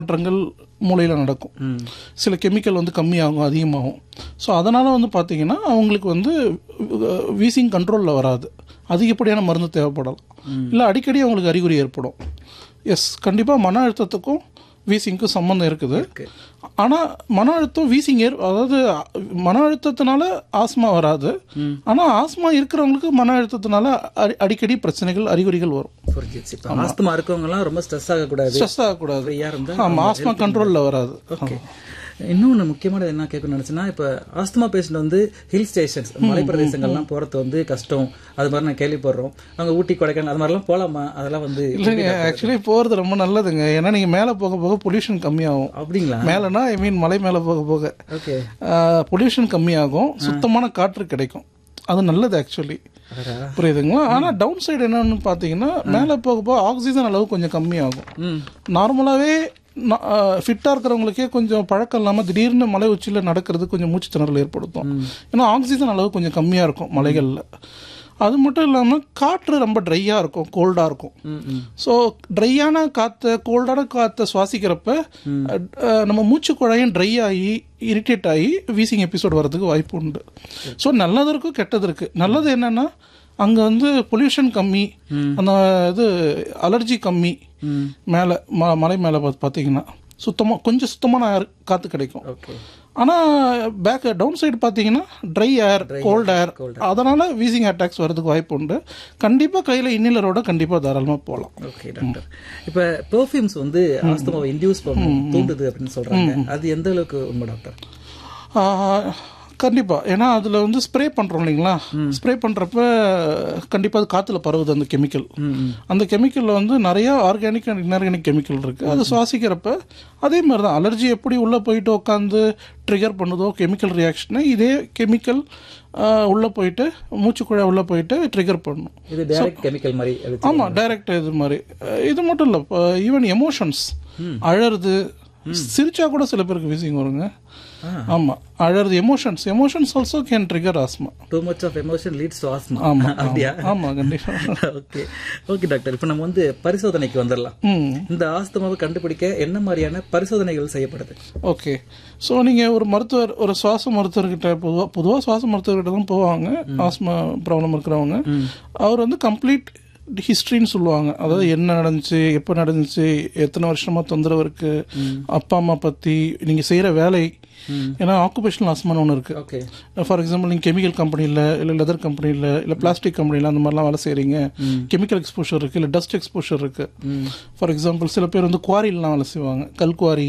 மாற்றங்கள் மூளையில் நடக்கும் சில கெமிக்கல் வந்து கம்மியாகும் அதிகமாகும் ஸோ அதனால் வந்து பார்த்தீங்கன்னா அவங்களுக்கு வந்து வீசிங் கண்ட்ரோலில் வராது அதிகப்படியான மருந்து தேவைப்படலாம் இல்லை அடிக்கடி அவங்களுக்கு அறிகுறி ஏற்படும் எஸ் கண்டிப்பாக மன அழுத்தத்துக்கும் வீசிங்க்கும் சம்மந்தம் இருக்குது ஆனால் மன அழுத்தம் வீசிங் ஏற் அதாவது மன அழுத்தத்தினால ஆஸ்மா வராது ஆனால் ஆஸ்மா இருக்கிறவங்களுக்கு மன அழுத்தத்தினால அடி- அடிக்கடி பிரச்சனைகள் அறிகுறிகள் வரும் புரிஞ்சிச்சு இப்போ ஆஸ்துமா இருக்கவங்க எல்லாம் ரொம்ப ஸ்ட்ரெஸ் ஆகக்கூடாது ஸ்ட்ரெஸ் ஆகக்கூடாது ஃப்ரீயா இருந்தா ஆமாம் ஆஸ்மா கண்ட்ரோலில் வராது ஓகே இன்னொன்று முக்கியமானது என்ன கேட்கணும்னு நினைச்சேன்னா இப்போ ஆஸ்துமா பேஷண்ட் வந்து ஹில் ஸ்டேஷன்ஸ் மலை பிரதேசங்கள்லாம் போறது வந்து கஷ்டம் அது மாதிரி நான் கேள்விப்படுறோம் அங்க ஊட்டி கொடைக்கானல் அது மாதிரிலாம் போலாமா அதெல்லாம் வந்து இல்லைங்க ஆக்சுவலி போகிறது ரொம்ப நல்லதுங்க ஏன்னா நீங்கள் மேலே போக போக பொல்யூஷன் கம்மியாகும் அப்படிங்களா மேலேனா ஐ மீன் மலை மேலே போக போக ஓகே பொல்யூஷன் கம்மியாகும் சுத்தமான காற்று கிடைக்கும் அது நல்லது ஆக்சுவலி புரியுதுங்களா ஆனால் டவுன் சைடு என்னன்னு பார்த்தீங்கன்னா மேலே போக போக ஆக்சிஜன் அளவு கொஞ்சம் கம்மியாகும் ம் நார்மலாகவே ஃபிட்டாக இருக்கிறவங்களுக்கே கொஞ்சம் பழக்கம் இல்லாமல் திடீர்னு மலை உச்சியில் நடக்கிறது கொஞ்சம் மூச்சு திணறல் ஏற்படுத்தும் ஏன்னா ஆக்சிஜன் அளவு கொஞ்சம் கம்மியாக இருக்கும் மலைகளில் அது மட்டும் இல்லாமல் காற்று ரொம்ப ட்ரையாக இருக்கும் கோல்டாக இருக்கும் ம் ம் ஸோ ட்ரையான காற்றை கோல்டான காற்றை சுவாசிக்கிறப்ப அஹ், நம்ம மூச்சு குழாயும் ட்ரை ஆகி இரிட்டேட் ஆகி வீசிங் எபிசோட் வர்றதுக்கு வாய்ப்பு உண்டு ஸோ நல்லது இருக்கும் கெட்டது இருக்கு நல்லது என்னன்னா அங்கே வந்து பொல்யூஷன் கம்மி அந்த இது அலர்ஜி கம்மி மேலே ம மலை மேலே பார்த்தீங்கன்னா சுத்தமாக கொஞ்சம் சுத்தமான air காற்று கிடைக்கும் ஓகே ஆனால் பேக் டவுன் சைடு பார்த்தீங்கன்னா ட்ரை ஏர் கோல்ட் ஏர் அதனால் வீசிங் அட்டாக்ஸ் வரதுக்கு வாய்ப்பு உண்டு கண்டிப்பாக கையில் இன்னிலரோட கண்டிப்பாக தாராளமாக போகலாம் ஓகே டாக்டர் இப்போ பெர்ஃப்யூம்ஸ் வந்து ஆஸ்துமாவை இன்டியூஸ் பண்ணும் தூண்டுது அப்படின்னு சொல்றாங்க அது எந்த அளவுக்கு உண்மை டாக்டர் கண்டிப்பாக ஏன்னா அதில் வந்து ஸ்ப்ரே பண்ணுறோம் இல்லைங்களா ஸ்ப்ரே பண்ணுறப்ப கண்டிப்பாக அது காற்றுல பரவுது அந்த கெமிக்கல் அந்த கெமிக்கலில் வந்து நிறைய ஆர்கானிக் அண்ட் இன்ஆர்கானிக் கெமிக்கல் இருக்குது அது சுவாசிக்கிறப்ப அதே மாதிரி தான் அலர்ஜி எப்படி உள்ளே போயிட்டு உட்காந்து ட்ரிகர் பண்ணுதோ கெமிக்கல் ரியாக்ஷனை இதே கெமிக்கல் உள்ளே போயிட்டு மூச்சுக்குழா உள்ளே போயிட்டு ட்ரிகர் பண்ணும் இது டைரக்ட் கெமிக்கல் மாதிரி அது ஆமாம் டைரக்ட் இது மாதிரி அஹ் இது மட்டும் இல்லை ஈவன் எமோஷன்ஸ் அழறது சிரிச்சா கூட சில பேருக்கு வீசிங் வருங்க ஆமா அழறது emotions emotions also can trigger asthma too much of emotion leads to asthma ஆமா அப்படியா ஆமா கண்டிப்பா ஓகே ஓகே டாக்டர் இப்போ நம்ம வந்து பரிசோதனைக்கு வந்துடலாம் ம் இந்த ஆஸ்துமாவை கண்டுபிடிக்க என்ன மாதிரியான பரிசோதனைகள் செய்யப்படுது ஓகே ஸோ நீங்கள் ஒரு மருத்துவர் ஒரு சுவாச மருத்துவர்கிட்ட பொதுவாக பொதுவாக சுவாச மருத்துவர்கிட்ட தான் போவாங்க ஆஸ்மா ப்ராப்ளம் இருக்கிறவங்க அவர் வந்து கம்ப்ளீட் ஹிஸ்ட்ரின்னு சொல்லுவாங்க அதாவது என்ன நடந்துச்சு எப்போ நடந்துச்சு எத்தனை வருஷமா தொந்தரவு இருக்கு அப்பா அம்மா பற்றி நீங்கள் செய்கிற வேலை ஏன்னா ஆக்குபேஷனல் ஆஸ்மான்னு ஒன்று இருக்குது ஓகே ஃபார் எக்ஸாம்பிள் நீங்கள் கெமிக்கல் கம்பெனியில் இல்லை லெதர் கம்பெனியில் இல்லை பிளாஸ்டிக் கம்பெனியில் அந்த மாதிரிலாம் வேலை செய்கிறீங்க கெமிக்கல் எக்ஸ்போஷர் இருக்குது இல்லை டஸ்ட் எக்ஸ்போஷர் இருக்குது ஃபார் எக்ஸாம்பிள் சில பேர் வந்து குவாரிலாம் வேலை செய்வாங்க கல்குவாரி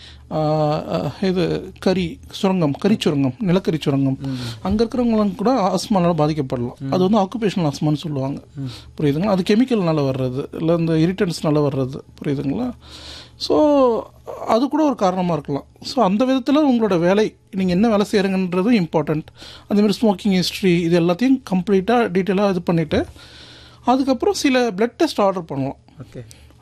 ஆஹ், ஆஹ், இது கரி சுரங்கம் கரி சுரங்கம் நிலக்கரி சுரங்கம் அங்கே இருக்கிறவங்களும் கூட ஆஸ்மானால பாதிக்கப்படலாம் அது வந்து ஆக்குபேஷனல் ஆஸ்மான்னு சொல்லுவாங்க புரியுதுங்களா அது கெமிக்கல்னால வர்றது இல்லை இந்த இரிட்டன்ஸ்னால வர்றது புரியுதுங்களா ஸோ அது கூட ஒரு காரணமாக இருக்கலாம் ஸோ அந்த விதத்தில் உங்களோட வேலை நீங்கள் என்ன வேலை செய்கிறீங்கன்றதும் இம்பார்ட்டண்ட் அதேமாதிரி ஸ்மோக்கிங் ஹிஸ்ட்ரி இது எல்லாத்தையும் கம்ப்ளீட்டாக டீட்டெயிலாக இது பண்ணிவிட்டு அதுக்கப்புறம் சில பிளட் டெஸ்ட் ஆர்டர் பண்ணலாம் ஓகே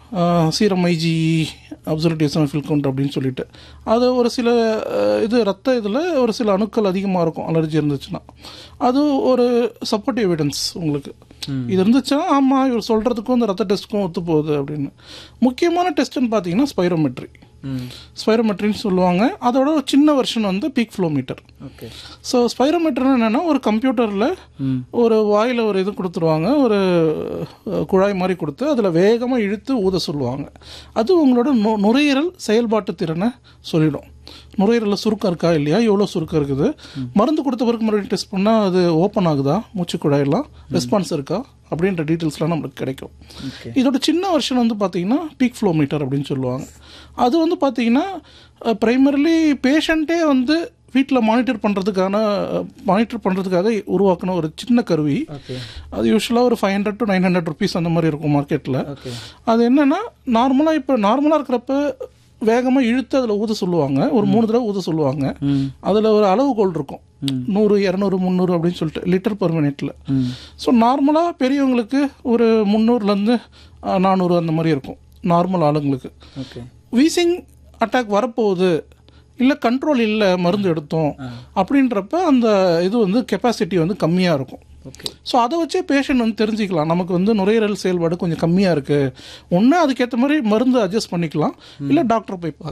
சீரம் ஐஜி அப்சர்வேட்டிவ்ஸ் ஃபில் கவுண்ட் அப்படின்னு சொல்லிட்டு அது ஒரு சில அஹ், இது ரத்த இதில் ஒரு சில அணுக்கள் அதிகமாக இருக்கும் அலர்ஜி இருந்துச்சுன்னா அது ஒரு சப்போர்ட் எவிடன்ஸ் உங்களுக்கு இது இருந்துச்சுன்னா ஆமாம் இவர் சொல்கிறதுக்கும் இந்த ரத்த டெஸ்ட்டுக்கும் ஒத்து போகுது அப்படின்னு முக்கியமான டெஸ்ட்டுன்னு பார்த்தீங்கன்னா ஸ்பைரோமெட்ரி ம் ஸ்பைரோமெட்ரின்னு சொல்லுவாங்க அதோட ஒரு சின்ன வெர்ஷன் வந்து peak flow meter okay so ஸ்பைரோமீட்டர்னு என்னென்னா ஒரு கம்ப்யூட்டரில் ஒரு வாயில் ஒரு இது கொடுத்துருவாங்க ஒரு அஹ், குழாய் மாதிரி கொடுத்து அதில் வேகமாக இழுத்து ஊத சொல்லுவாங்க அது உங்களோட நு- நுரையீரல் செயல்பாட்டு திறனை சொல்லிடும் நுரையீரலில் சுருக்கம் இருக்கா இல்லையா எவ்வளோ சுருக்கம் இருக்குது மருந்து கொடுத்த பிறகு மறுபடியும் டெஸ்ட் பண்ணால் அது ஓப்பன் ஆகுதா மூச்சு குழாயெல்லாம் ரெஸ்பான்ஸ் இருக்கா அப்படின்ற டீட்டெயில்ஸ்லாம் நம்மளுக்கு கிடைக்கும் ஓகே இதோட சின்ன வெர்ஷன் வந்து பார்த்தீங்கன்னா பீக் ஃப்ளோ மீட்டர் அப்படின்னு சொல்லுவாங்க அது வந்து பார்த்தீங்கன்னா ப்ரைமரிலி பேஷண்ட்டே வந்து வீட்டில் மானிட்டர் பண்ணுறதுக்கான மானிட்டர் பண்ணுறதுக்காக உருவாக்கின ஒரு சின்ன கருவி ஓகே அது யூஸ்வலாக ஒரு five hundred to nine hundred rupees அந்த மாதிரி இருக்கும் மார்க்கெட்டில் ஓகே அது என்னென்னா நார்மலாக இப்போ நார்மலாக இருக்கிறப்ப வேகமாக இழுத்து அதில் ஊத சொல்லுவாங்க ஒரு மூணு தடவை ஊத சொல்லுவாங்க ம் அதில் ஒரு அளவுகோல் இருக்கும் நூறு இரநூறு முந்நூறு அப்படின்னு சொல்லிட்டு லிட்டர் பர் மினிட்ல ம் ஸோ நார்மலாக பெரியவங்களுக்கு ஒரு முந்நூறுலேருந்து நானூறு அந்த மாதிரி இருக்கும் நார்மல் ஆளுங்களுக்கு ஓகே வீசிங் அட்டாக் வரப்போகுது இல்லை கண்ட்ரோல் இல்லை மருந்து எடுத்தோம் அப்படின்றப்ப அந்த இது வந்து கெப்பாசிட்டி வந்து கம்மியாக இருக்கும் ஓகே ஸோ அதை வச்சே பேஷண்ட் வந்து தெரிஞ்சுக்கலாம் நமக்கு வந்து நுரையீரல் செயல்பாடு கொஞ்சம் கம்மியாக இருக்குது ஒன்று அதுக்கேற்ற மாதிரி மருந்து அட்ஜஸ்ட் பண்ணிக்கலாம் இல்லை டாக்டர் போய் பார்க்கலாம்